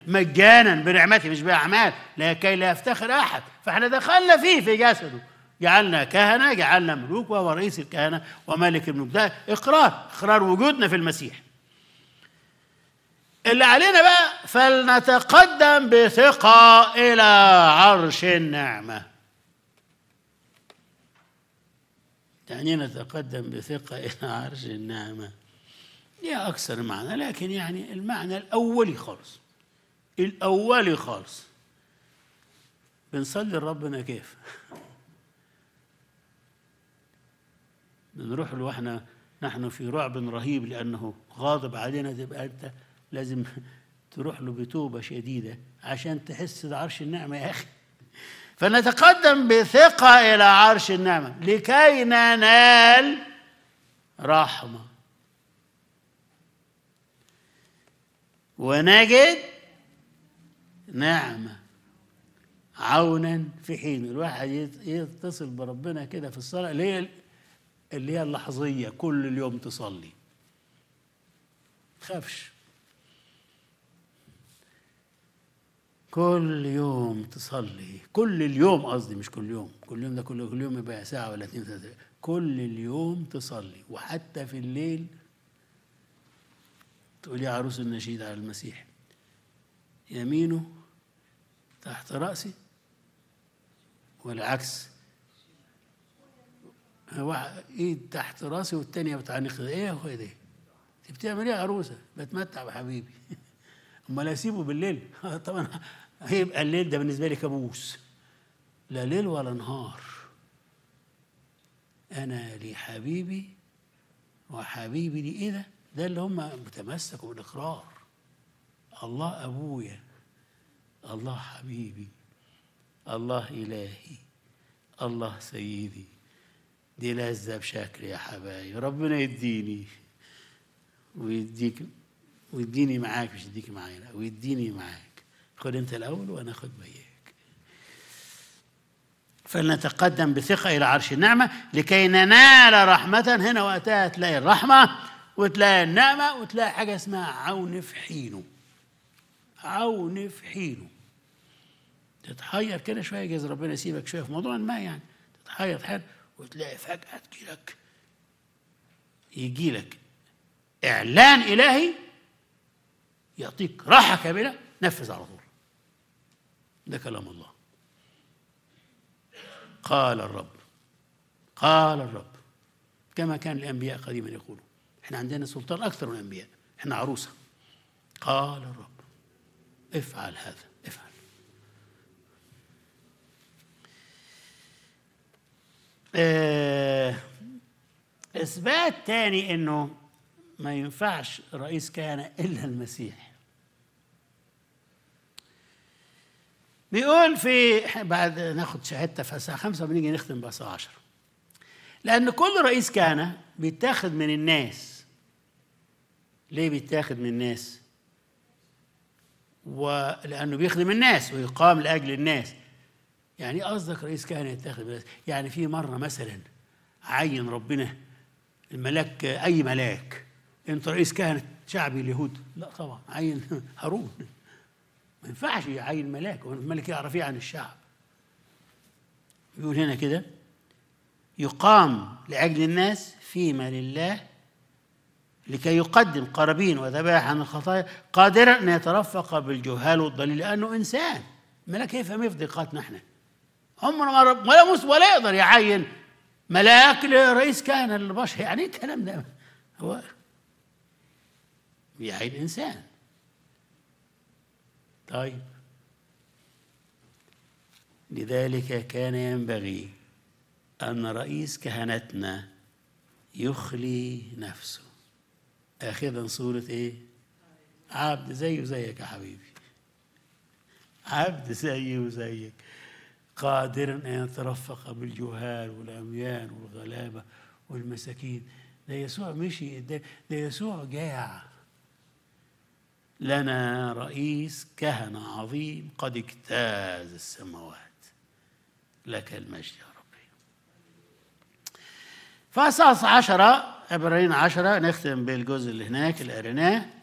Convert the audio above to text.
مجانا بنعمته مش باعمال لكي لا يفتخر احد فاحنا دخلنا فيه في جسده جعلنا كهنه جعلنا ملوك وهو رئيس الكهنه وملك الملوك ده اقرار اقرار وجودنا في المسيح اللي علينا بقى فلنتقدم بثقه الى عرش النعمه يعني نتقدم بثقه الى عرش النعمه ليها اكثر معنى لكن يعني المعنى الاولي خالص الاولي خالص بنصلي لربنا كيف بنروح له واحنا نحن في رعب رهيب لانه غاضب علينا تبقى انت لازم تروح له بتوبه شديده عشان تحس بعرش النعمه يا اخي فنتقدم بثقه الى عرش النعمه لكي ننال رحمه ونجد نعمه عونا في حين الواحد يت- يتصل بربنا كده في الصلاه اللي هي اللي هي اللحظيه كل اليوم تصلي تخافش كل يوم تصلي كل اليوم قصدي مش كل يوم كل يوم ده كل كل يوم يبقى ساعة ولا اتنين ثلاثة كل اليوم تصلي وحتى في الليل تقول يا عروس النشيد على المسيح يمينه تحت رأسي والعكس واحد ايد تحت راسي والتانية بتعنق ايه يا اخويا ده؟ انت بتعمل ايه يا عروسه؟ بتمتع بحبيبي امال اسيبه بالليل طبعا هيبقى الليل ده بالنسبه لي كابوس لا ليل ولا نهار انا لحبيبي وحبيبي لي ايه ده؟ ده اللي هم متمسكوا بالاقرار الله ابويا الله حبيبي الله الهي الله سيدي دي لذة بشكل يا حبايبي ربنا يديني ويديك ويديني معاك مش يديك معايا لا ويديني معاك خد انت الاول وانا اخد وياك فلنتقدم بثقة إلى عرش النعمة لكي ننال رحمة هنا وقتها تلاقي الرحمة وتلاقي النعمة وتلاقي حاجة اسمها عون في حينه عون في حينه تتحير كده شوية جايز ربنا يسيبك شوية في موضوع ما يعني تتحير تحير وتلاقي فجأة تجيلك يجيلك إعلان إلهي يعطيك راحة كاملة نفذ على طول ده كلام الله قال الرب قال الرب كما كان الأنبياء قديما يقولوا احنا عندنا سلطان أكثر من الأنبياء احنا عروسة قال الرب افعل هذا افعل آه، اثبات تاني انه ما ينفعش رئيس كهنه الا المسيح بيقول في بعد ناخد شهادته في الساعه 5 وبنيجي نختم بقى الساعه 10 لان كل رئيس كهنه بيتاخد من الناس ليه بيتاخد من الناس ولانه بيخدم الناس ويقام لاجل الناس يعني ايه قصدك رئيس كهنه يتاخد من الناس يعني في مره مثلا عين ربنا الملاك اي ملاك انت رئيس كهنه شعبي اليهود لا طبعا عين هارون ما ينفعش يعين ملاك هو الملك يعرف ايه عن الشعب يقول هنا كده يقام لاجل الناس فيما لله لكي يقدم قرابين وذبائح عن الخطايا قادرا ان يترفق بالجهال والضليل لانه انسان الملاك يفهم ايه في ضيقاتنا احنا عمره ما رب ولا مس ولا يقدر يعين ملاك لرئيس كهنه للبشر يعني ايه الكلام ده هو بيعين انسان طيب لذلك كان ينبغي ان رئيس كهنتنا يخلي نفسه اخذا صوره ايه عبد زيه زيك يا حبيبي عبد زيه وزيك قادرا ان يترفق بالجهال والعميان والغلابه والمساكين ده يسوع مشي ده, ده يسوع جاع لنا رئيس كهنة عظيم قد اجتاز السماوات لك المجد يا ربي فأساس عشرة عبرين عشرة نختم بالجزء اللي هناك اللي قريناه